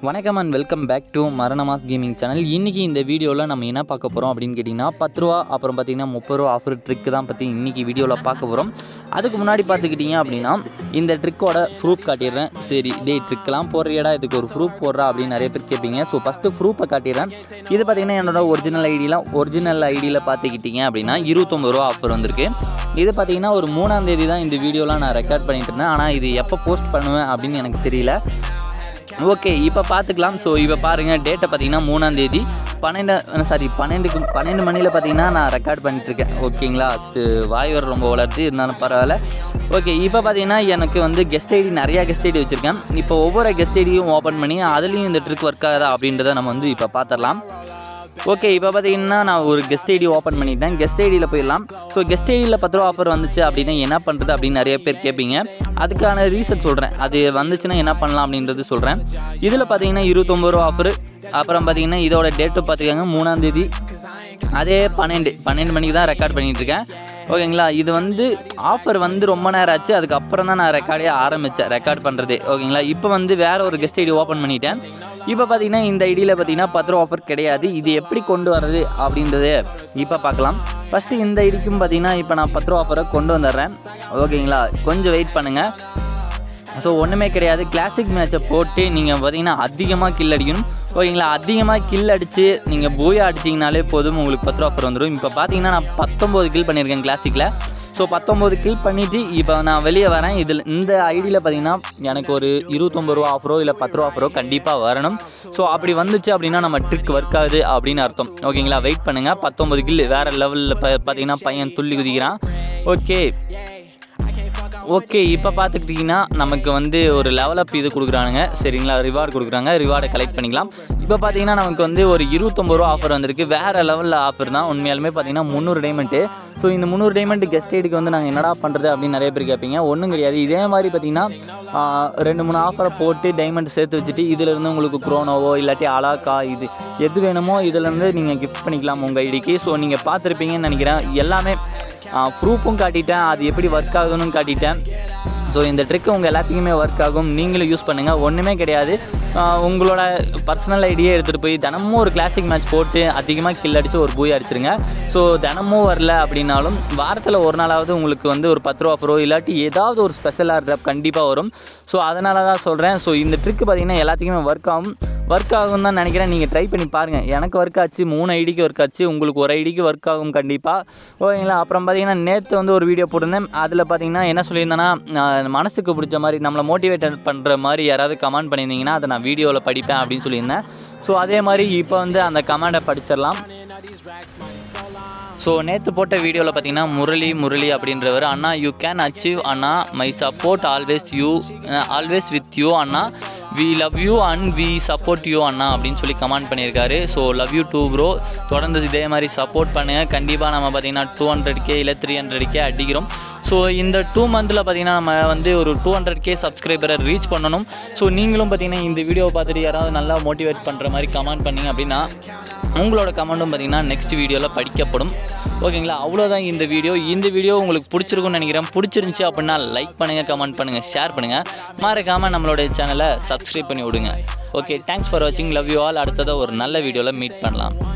வணக்கம் and welcome back to Maranamass gaming channel இன்றைக்கி இந்த வீடியோவில் நம்ம என்ன பார்க்க போகிறோம் அப்படின்னு கேட்டிங்கன்னா பத்து ரூபா அப்புறம் பார்த்திங்கன்னா முப்பது ரூபா ஆஃபர் ட்ரிக்கு தான் பற்றி இன்றைக்கி வீடியோவில் பார்க்க போகிறோம் அதுக்கு முன்னாடி பார்த்துக்கிட்டிங்க அப்படின்னா இந்த ட்ரிக்கோட ப்ரூஃப் காட்டிடுறேன் சரி டே ட்ரிக்கெலாம் போடுறியடா இதுக்கு ஒரு ப்ரூஃப் போடுறா அப்படின்னு நிறைய பேர் கேட்பீங்க ஸோ ஃபஸ்ட்டு ப்ரூஃபை காட்டிடுறேன் இது பார்த்திங்கன்னா என்னோட ஒரிஜினல் ஐடியெலாம் ஒரிஜினல் ஐடியில் பார்த்துக்கிட்டிங்க அப்படின்னா இருபத்தொம்பது ரூபா ஆஃபர் வந்திருக்கு இது பார்த்தீங்கன்னா ஒரு மூணாம் தேதி தான் இந்த வீடியோலாம் நான் ரெக்கார்ட் பண்ணிட்டு இருந்தேன் ஆனால் இது எப்போ போஸ்ட் பண்ணுவேன் அப்படின்னு எனக்கு தெரியல ஓகே இப்போ பார்த்துக்கலாம் ஸோ இப்போ பாருங்கள் டேட்டை பார்த்தீங்கன்னா மூணாம் தேதி பன்னெண்டு சாரி பன்னெண்டுக்கு பன்னெண்டு மணியில் பார்த்தீங்கன்னா நான் ரெக்கார்ட் பண்ணிட்டுருக்கேன் ஓகேங்களா சு- வாய் வர ரொம்ப வளர்த்து இருந்தாலும் பரவாயில்ல ஓகே இப்போ பார்த்தீங்கன்னா எனக்கு வந்து கெஸ்ட் ஐடி நிறையா கெஸ்ட் ஐடி வச்சுருக்கேன் இப்போ ஒவ்வொரு கெஸ்ட் ஐடியும் ஓப்பன் பண்ணி அதுலேயும் இந்த ட்ரிக் ஒர்க் ஆகுதா அப்படின்றத நம்ம வந்து இப்போ பார்த்துடலாம் ஓகே இப்போ பார்த்தீங்கன்னா நான் ஒரு கெஸ்ட் ஐடி ஓப்பன் பண்ணிட்டேன் கெஸ்ட் ஐடியில் போயிடலாம் ஸோ கெஸ்ட் ஐடியில் பத்து ரூபா ஆஃபர் வந்துச்சு அப்படின்னா என்ன பண்ணுறது அப்படின்னு நிறைய பேர் கேட்பீங்க அதுக்கான ரீசன் சொல்கிறேன் அது வந்துச்சுன்னா என்ன பண்ணலாம் அப்படின்றது சொல்கிறேன் இதில் பார்த்தீங்கன்னா இருபத்தொம்பது ரூபா ஆஃபர் அப்புறம் பார்த்தீங்கன்னா இதோட டேட்டு பார்த்துக்கோங்க மூணாம் தேதி அதே பன்னெண்டு பன்னெண்டு மணிக்கு தான் ரெக்கார்ட் பண்ணிகிட்ருக்கேன் ஓகேங்களா இது வந்து ஆஃபர் வந்து ரொம்ப நேரம் ஆச்சு அதுக்கப்புறம் தான் நான் ரெக்கார்டே ஆரம்பித்தேன் ரெக்கார்ட் பண்ணுறதே ஓகேங்களா இப்போ வந்து வேற ஒரு கெஸ்ட் ஐடி ஓப்பன் பண்ணிட்டேன் இப்போ பார்த்தீங்கன்னா இந்த ஐடியில் பார்த்தீங்கன்னா பத்து ரூபா ஆஃபர் கிடையாது இது எப்படி கொண்டு வர்றது அப்படின்றத இப்போ பார்க்கலாம் ஃபஸ்ட்டு இந்த ஐடிக்கும் பார்த்தீங்கன்னா இப்போ நான் பத்து ரூபா ஆஃபரை கொண்டு வந்துடுறேன் ஓகேங்களா கொஞ்சம் வெயிட் பண்ணுங்கள் ஸோ ஒன்றுமே கிடையாது கிளாசிக் மேட்சை போட்டு நீங்கள் பார்த்தீங்கன்னா அதிகமாக கில் அடிக்கணும் ஓகேங்களா அதிகமாக கில் அடித்து நீங்கள் பூயா அடிச்சிங்கனாலே போதும் உங்களுக்கு பத்து ரூபா ஆஃபர் வந்துடும் இப்போ பார்த்தீங்கன்னா நான் பத்தொம்போது கில் பண்ணியிருக்கேன் கிளாசிக்கில் ஸோ பத்தொம்போது கில் பண்ணிவிட்டு இப்போ நான் வெளியே வரேன் இதில் இந்த ஐடியில் பார்த்தீங்கன்னா எனக்கு ஒரு இருபத்தொம்பது ரூபா ஆஃபரோ இல்லை பத்து ரூபா ஆஃபரோ கண்டிப்பாக வரணும் ஸோ அப்படி வந்துச்சு அப்படின்னா நம்ம ட்ரிக் ஒர்க் ஆகுது அப்படின்னு அர்த்தம் ஓகேங்களா வெயிட் பண்ணுங்கள் பத்தொம்பது கில் வேறு லெவலில் பார்த்தீங்கன்னா பையன் துள்ளி குதிக்கிறான் ஓகே ஓகே இப்போ பார்த்துக்கிட்டிங்கன்னா நமக்கு வந்து ஒரு லெவல் அப் இது கொடுக்குறானுங்க சரிங்களா ரிவார்டு கொடுக்குறாங்க ரிவார்டை கலெக்ட் பண்ணிக்கலாம் இப்போ பார்த்தீங்கன்னா நமக்கு வந்து ஒரு இருபத்தொம்பது ரூபா ஆஃபர் வந்திருக்கு வேறு லெவலில் ஆஃபர் தான் உண்மையாலுமே பார்த்தீங்கன்னா முந்நூறு டைமண்ட்டு ஸோ இந்த முந்நூறு டைமண்ட் கெஸ்ட் ஐடிக்கு வந்து நாங்கள் என்னடா பண்ணுறது அப்படின்னு நிறைய பேர் கேட்பீங்க ஒன்றும் கிடையாது இதே மாதிரி பார்த்தீங்கன்னா ஆஹ், ரெண்டு மூணு ஆஃபரை போட்டு டைமண்ட் சேர்த்து வச்சுட்டு இதிலேருந்து உங்களுக்கு குரோனோவோ இல்லாட்டி அலாக்கா இது எது வேணுமோ இதுலேருந்து நீங்கள் கிஃப்ட் பண்ணிக்கலாம் உங்கள் ஐடிக்கு ஸோ நீங்கள் பார்த்துருப்பீங்கன்னு நினைக்கிறேன் எல்லாமே ப்ரூஃபும் காட்டிட்டேன் அது எப்படி ஒர்க் ஆகுதுன்னு காட்டிட்டேன் ஸோ இந்த ட்ரிக் உங்கள் எல்லாத்துக்குமே ஒர்க் ஆகும் நீங்களும் யூஸ் பண்ணுங்கள் ஒன்றுமே கிடையாது ஆஹ் உங்களோட பர்சனல் ஐடியே எடுத்துகிட்டு போய் தினமும் ஒரு கிளாசிக் மேட்ச் போட்டு அதிகமாக கில் அடித்து ஒரு பூய் அடிச்சிருங்க ஸோ தினமும் வரல அப்படின்னாலும் வாரத்தில் ஒரு நாளாவது உங்களுக்கு வந்து ஒரு பத்து ரூபா ப்ரோ இல்லாட்டி ஏதாவது ஒரு ஸ்பெஷலாக ட்ராப் கண்டிப்பாக வரும் ஸோ அதனால தான் சொல்கிறேன் ஸோ இந்த ட்ரிக் பார்த்தீங்கன்னா எல்லாத்துக்குமே ஒர்க் ஆகும் ஒர்க் ஆகும் தான் நினைக்கிறேன் நீங்கள் ட்ரை பண்ணி பாருங்கள் எனக்கு ஒர்க் ஆச்சு மூணு ஐடிக்கு ஒர்க் ஆச்சு உங்களுக்கு ஒரு ஐடிக்கு ஒர்க் ஆகும் கண்டிப்பாக ஓகேங்களா அப்புறம் பார்த்தீங்கன்னா நேற்று வந்து ஒரு வீடியோ போட்டிருந்தேன் அதில் பார்த்தீங்கன்னா என்ன சொல்லியிருந்தேன்னா நான் மனசுக்கு பிடிச்ச மாதிரி நம்மளை மோட்டிவேட் பண்ணுற மாதிரி யாராவது கமெண்ட் பண்ணியிருந்தீங்கன்னா அதை நான் வீடியோவில் படிப்பேன் அப்படின்னு சொல்லியிருந்தேன் ஸோ அதே மாதிரி இப்போ வந்து அந்த கமெண்டை படிச்சிடலாம் ஸோ நேற்று போட்ட வீடியோவில் பார்த்தீங்கன்னா முரளி முரளி அப்படின்றவர் அண்ணா யூ கேன் அச்சீவ் அண்ணா my support always you always with you அண்ணா we love you and we support you அண்ணா அப்படின்னு சொல்லி கமெண்ட் பண்ணியிருக்காரு so love you too bro தொடர்ந்து இதே மாதிரி சப்போர்ட் பண்ணுங்கள் கண்டிப்பாக நம்ம பார்த்தீங்கன்னா டூ ஹண்ட்ரட் கே இல்லை த்ரீ ஹண்ட்ரட் கே அடிக்கிறோம் ஸோ இந்த டூ மந்தில் பார்த்தீங்கன்னா நம்ம வந்து ஒரு டூ ஹண்ட்ரட் கே சப்ஸ்கிரைபரை ரீச் பண்ணணும் ஸோ நீங்களும் பார்த்தீங்கன்னா இந்த வீடியோவை பார்த்துட்டு யாராவது நல்லா மோட்டிவேட் பண்ணுற மாதிரி கமெண்ட் பண்ணீங்க அப்படின்னா உங்களோட கமெண்ட்டும் பார்த்தீங்கன்னா நெக்ஸ்ட் வீடியோவில் படிக்கப்படும் ஓகேங்களா அவ்வளோதான் இந்த வீடியோ இந்த வீடியோ உங்களுக்கு பிடிச்சிருக்கும்னு நினைக்கிறேன் பிடிச்சிருந்துச்சி அப்படின்னா லைக் பண்ணுங்கள் கமெண்ட் பண்ணுங்கள் ஷேர் பண்ணுங்கள் மறக்காமல் நம்மளோட சேனலை சப்ஸ்கிரைப் பண்ணி விடுங்க ஓகே தேங்க்ஸ் ஃபார் வாட்சிங் லவ் யூ ஆல் அடுத்ததாக ஒரு நல்ல வீடியோவில் மீட் பண்ணலாம்